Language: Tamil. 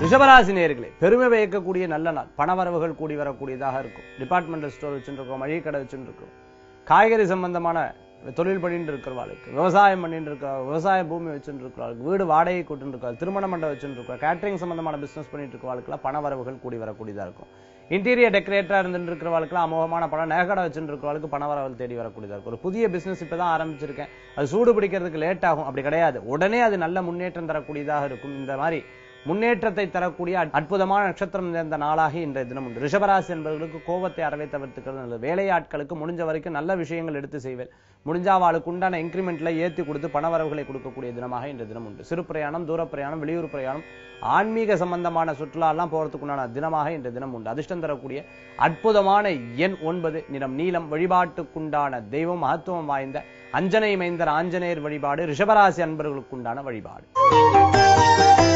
ரிஷபராசி நேர்களே பெருமை பயக்கக்கூடிய நல்ல நாள் பணவரவுகள் கூடி வரக்கூடியதாக இருக்கும் டிபார்ட்மெண்டல் ஸ்டோர் வச்சுருக்கோம் மளிகை கடை வச்சுருக்கோம் காய்கறி சம்பந்தமான தொழில் பண்ணிட்டு இருக்கிறவாளுக்கு விவசாயம் பண்ணிட்டு இருக்க விவசாய பூமி வச்சுட்டு இருக்கிறவாளுக்கு வீடு வாடகை கூட்டு இருக்கிறாள் திருமண மண்டபம் வச்சுட்டு இருக்கிற கேட்டரிங் சம்பந்தமான பிசினஸ் பண்ணிட்டு இருக்கிறவாளுக்குலாம் பண வரவுகள் கூடி வரக்கூடியதா இருக்கும் இன்டீரியர் டெக்கரேட்டரா இருந்துட்டு இருக்கிறவாளுக்குலாம் அமோகமான பணம் நகைக்கடை வச்சுட்டு இருக்கிறவாளுக்கு பண வரவுகள் தேடி வரக்கூடியதா இருக்கும் ஒரு புதிய பிசினஸ் இப்பதான் ஆரம்பிச்சிருக்கேன் அது சூடு பிடிக்கிறதுக்கு லேட் ஆகும் அப்படி கிடையாது உடனே அது நல்ல முன்னேற்றம் தரக்கூடியதாக இருக்கும் இந்த மாதிரி முன்னேற்றத்தை தரக்கூடிய அற்- அற்புதமான நட்சத்திரம் நிறைந்த நாளாக இன்றைய தினம் உண்டு ரிஷபராசி என்பவர்களுக்கு கோபத்தை அறவே தவிர்த்துக்கிறது நல்லது வேலையாட்களுக்கு முடிஞ்ச வரைக்கும் நல்ல விஷயங்கள் எடுத்து செய்வேன் முடிஞ்சா அவளுக்கு உண்டான இன்க்ரிமெண்ட்ல ஏத்தி கொடுத்து பணவரவுகளை கொடுக்கக்கூடிய தினமாக இன்றைய தினம் உண்டு சிறு பிரயாணம் தூர பிரயாணம் வெளியூர் பிரயாணம் ஆன்மீக சம்பந்தமான சுற்றுலா எல்லாம் போறதுக்குண்டான தினமாக இன்றைய தினம் உண்டு அதிர்ஷ்டம் தரக்கூடிய அற்புதமான எண் ஒன்பது நிறம் நீலம் வழிபாட்டுக்குண்டான தெய்வம் மகத்துவம் வாய்ந்த அஞ்சனை மைந்தர் ஆஞ்சநேயர் வழிபாடு ரிஷபராசி அன்பர்களுக்குண்டான வழிபாடு